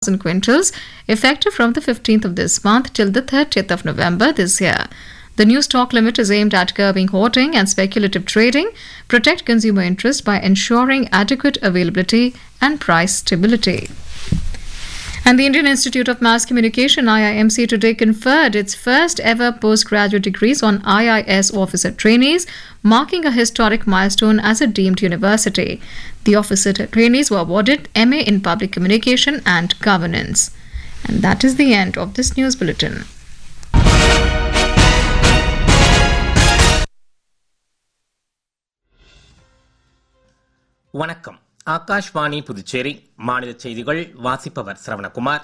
quintals, effective from the 15th of this month till the 30th of November this year. The new stock limit is aimed at curbing hoarding and speculative trading, protect consumer interest by ensuring adequate availability and price stability. And the Indian Institute of Mass Communication IIMC today conferred its first ever postgraduate degrees on IIS officer trainees, marking a historic milestone as a deemed university. The officer trainees were awarded MA in Public Communication and Governance. And that is the end of this news bulletin. வணக்கம் ஆகாஷ்வாணி புதுச்சேரி மாநில செய்திகள் வாசிப்பவர் சரவணகுமார்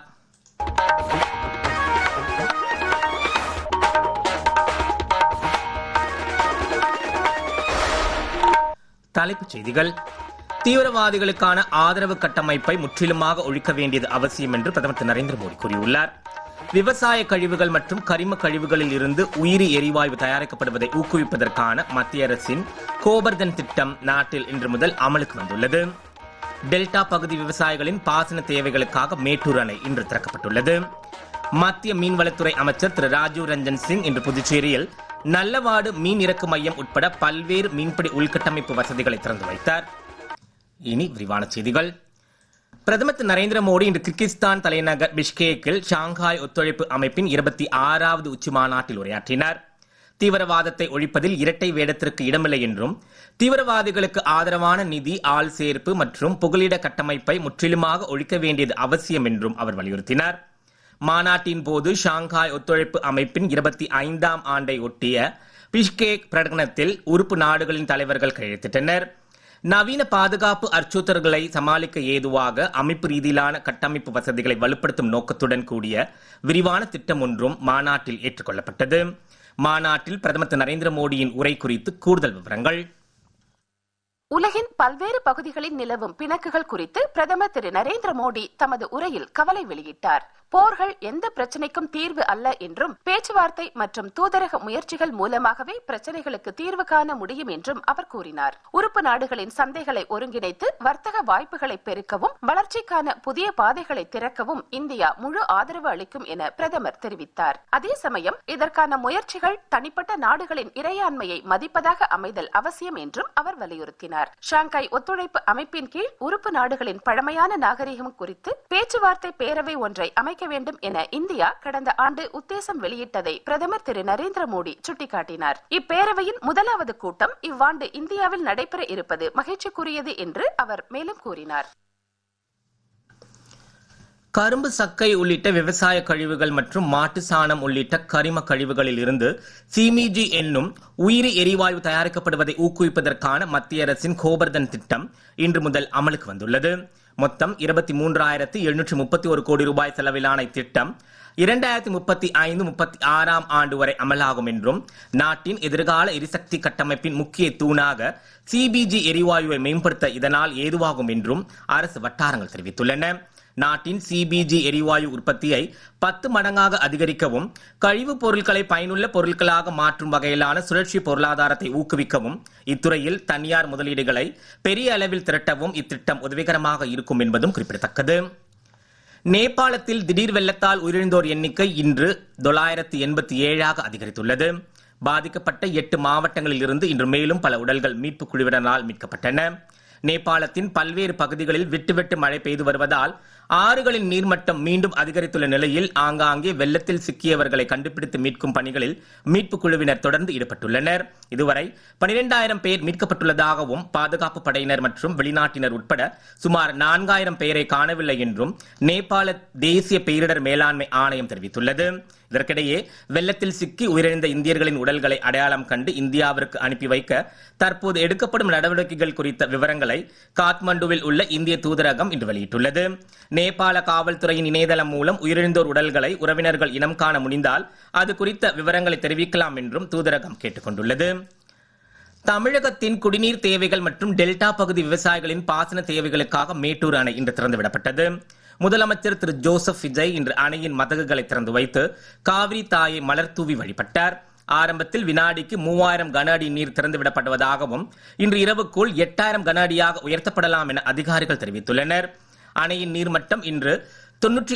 தலைப்புச் செய்திகள் தீவிரவாதிகளுக்கான ஆதரவு கட்டமைப்பை முற்றிலுமாக ஒழிக்க வேண்டியது அவசியம் என்று பிரதமர் திரு நரேந்திர மோடி கூறியுள்ளார் விவசாய கழிவுகள் மற்றும் கரிம கழிவுகளில் இருந்து உயிரி எரிவாயு தயாரிக்கப்படுவதை ஊக்குவிப்பதற்கான மத்திய அரசின் கோபர்தன் திட்டம் நாட்டில் இன்று முதல் அமலுக்கு வந்துள்ளது டெல்டா பகுதி விவசாயிகளின் பாசன தேவைகளுக்காக மேட்டூர் அணை இன்று திறக்கப்பட்டுள்ளது மத்திய மீன்வளத்துறை அமைச்சர் திரு ராஜீவ் ரஞ்சன் சிங் இன்று புதுச்சேரியில் நல்லவாடு மீன் இறக்கு மையம் உட்பட பல்வேறு மீன்பிடி உள்கட்டமைப்பு வசதிகளை திறந்து வைத்தார் இனி விரிவான செய்திகள் பிரதமர் திரு நரேந்திர மோடி இன்று கிர்கிஸ்தான் தலைநகர் பிஷ்கேக்கில் ஷாங்காய் ஒத்துழைப்பு அமைப்பின் இருபத்தி ஆறாவது உச்சி மாநாட்டில் உரையாற்றினார் தீவிரவாதத்தை ஒழிப்பதில் இரட்டை வேடத்திற்கு இடமில்லை என்றும் தீவிரவாதிகளுக்கு ஆதரவான நிதி ஆள் சேர்ப்பு மற்றும் புகலிட கட்டமைப்பை முற்றிலுமாக ஒழிக்க வேண்டியது அவசியம் என்றும் அவர் வலியுறுத்தினார் மாநாட்டின் போது ஷாங்காய் ஒத்துழைப்பு அமைப்பின் இருபத்தி ஐந்தாம் ஆண்டை ஒட்டிய பிஷ்கேக் பிரகடனத்தில் உறுப்பு நாடுகளின் தலைவர்கள் கையெழுத்திட்டனர் நவீன பாதுகாப்பு அச்சுறுத்தல்களை சமாளிக்க ஏதுவாக அமைப்பு ரீதியிலான கட்டமைப்பு வசதிகளை வலுப்படுத்தும் நோக்கத்துடன் கூடிய விரிவான திட்டம் ஒன்றும் மாநாட்டில் ஏற்றுக்கொள்ளப்பட்டது மாநாட்டில் பிரதமர் திரு நரேந்திர மோடியின் உரை குறித்து கூடுதல் விவரங்கள் உலகின் பல்வேறு பகுதிகளில் நிலவும் பிணக்குகள் குறித்து பிரதமர் திரு நரேந்திர மோடி தமது உரையில் கவலை வெளியிட்டார் போர்கள் எந்த பிரச்சனைக்கும் தீர்வு அல்ல என்றும் பேச்சுவார்த்தை மற்றும் தூதரக முயற்சிகள் மூலமாகவே பிரச்சனைகளுக்கு தீர்வு காண முடியும் என்றும் அவர் கூறினார் உறுப்பு நாடுகளின் சந்தைகளை ஒருங்கிணைத்து வர்த்தக வாய்ப்புகளை பெருக்கவும் வளர்ச்சிக்கான புதிய பாதைகளை திறக்கவும் இந்தியா முழு ஆதரவு அளிக்கும் என பிரதமர் தெரிவித்தார் அதே சமயம் இதற்கான முயற்சிகள் தனிப்பட்ட நாடுகளின் இறையாண்மையை மதிப்பதாக அமைதல் அவசியம் என்றும் அவர் வலியுறுத்தினார் ஷாங்காய் ஒத்துழைப்பு அமைப்பின் கீழ் உறுப்பு நாடுகளின் பழமையான நாகரிகம் குறித்து பேச்சுவார்த்தை பேரவை ஒன்றை அமைக்க வேண்டும் என இந்தியா கடந்த ஆண்டு உத்தேசம் வெளியிட்டதை பிரதமர் திரு நரேந்திர மோடி சுட்டிக்காட்டினார் இப்பேரவையின் முதலாவது கூட்டம் இவ்வாண்டு இந்தியாவில் நடைபெற இருப்பது மகிழ்ச்சிக்குரியது என்று அவர் மேலும் கூறினார் கரும்பு சக்கை உள்ளிட்ட விவசாய கழிவுகள் மற்றும் மாட்டு சாணம் உள்ளிட்ட கரிம கழிவுகளில் இருந்து சிமிஜி என்னும் உயிரி எரிவாயு தயாரிக்கப்படுவதை ஊக்குவிப்பதற்கான மத்திய அரசின் கோபர்தன் திட்டம் இன்று முதல் அமலுக்கு வந்துள்ளது மொத்தம் இருபத்தி மூன்றாயிரத்தி எழுநூற்றி முப்பத்தி ஒரு கோடி ரூபாய் செலவிலான இத்திட்டம் இரண்டாயிரத்தி முப்பத்தி ஐந்து முப்பத்தி ஆறாம் ஆண்டு வரை அமலாகும் என்றும் நாட்டின் எதிர்கால எரிசக்தி கட்டமைப்பின் முக்கிய தூணாக சிபிஜி எரிவாயுவை மேம்படுத்த இதனால் ஏதுவாகும் என்றும் அரசு வட்டாரங்கள் தெரிவித்துள்ளன நாட்டின் சிபிஜி எரிவாயு உற்பத்தியை பத்து மடங்காக அதிகரிக்கவும் கழிவுப் பொருட்களை பயனுள்ள பொருட்களாக மாற்றும் வகையிலான சுழற்சி பொருளாதாரத்தை ஊக்குவிக்கவும் இத்துறையில் தனியார் முதலீடுகளை பெரிய அளவில் திரட்டவும் இத்திட்டம் உதவிகரமாக இருக்கும் என்பதும் குறிப்பிடத்தக்கது நேபாளத்தில் திடீர் வெள்ளத்தால் உயிரிழந்தோர் எண்ணிக்கை இன்று தொள்ளாயிரத்தி எண்பத்தி ஏழாக அதிகரித்துள்ளது பாதிக்கப்பட்ட எட்டு மாவட்டங்களில் இருந்து இன்று மேலும் பல உடல்கள் மீட்புக் குழுவினரால் மீட்கப்பட்டன நேபாளத்தின் பல்வேறு பகுதிகளில் விட்டு விட்டு மழை பெய்து வருவதால் ஆறுகளின் நீர்மட்டம் மீண்டும் அதிகரித்துள்ள நிலையில் ஆங்காங்கே வெள்ளத்தில் சிக்கியவர்களை கண்டுபிடித்து மீட்கும் பணிகளில் மீட்புக் குழுவினர் தொடர்ந்து ஈடுபட்டுள்ளனர் இதுவரை பனிரெண்டாயிரம் பேர் மீட்கப்பட்டுள்ளதாகவும் பாதுகாப்பு படையினர் மற்றும் வெளிநாட்டினர் உட்பட சுமார் நான்காயிரம் பேரை காணவில்லை என்றும் நேபாள தேசிய பேரிடர் மேலாண்மை ஆணையம் தெரிவித்துள்ளது இதற்கிடையே வெள்ளத்தில் சிக்கி உயிரிழந்த இந்தியர்களின் உடல்களை அடையாளம் கண்டு இந்தியாவிற்கு அனுப்பி வைக்க தற்போது எடுக்கப்படும் நடவடிக்கைகள் குறித்த விவரங்களை காத்மண்டுவில் உள்ள இந்திய தூதரகம் இன்று வெளியிட்டுள்ளது நேபாள காவல்துறையின் இணையதளம் மூலம் உயிரிழந்தோர் உடல்களை உறவினர்கள் இனம் காண முடிந்தால் அது குறித்த விவரங்களை தெரிவிக்கலாம் என்றும் தூதரகம் கேட்டுக்கொண்டுள்ளது தமிழகத்தின் குடிநீர் தேவைகள் மற்றும் டெல்டா பகுதி விவசாயிகளின் பாசன தேவைகளுக்காக மேட்டூர் அணை இன்று திறந்துவிடப்பட்டது முதலமைச்சர் திரு ஜோசப் விஜய் இன்று அணையின் மதகுகளை திறந்து வைத்து காவிரி தாயை மலர் தூவி வழிபட்டார் ஆரம்பத்தில் வினாடிக்கு மூவாயிரம் கன அடி நீர் திறந்துவிடப்படுவதாகவும் இன்று இரவுக்குள் எட்டாயிரம் கன அடியாக உயர்த்தப்படலாம் என அதிகாரிகள் தெரிவித்துள்ளனர் அணையின் நீர்மட்டம் இன்று தொன்னூற்றி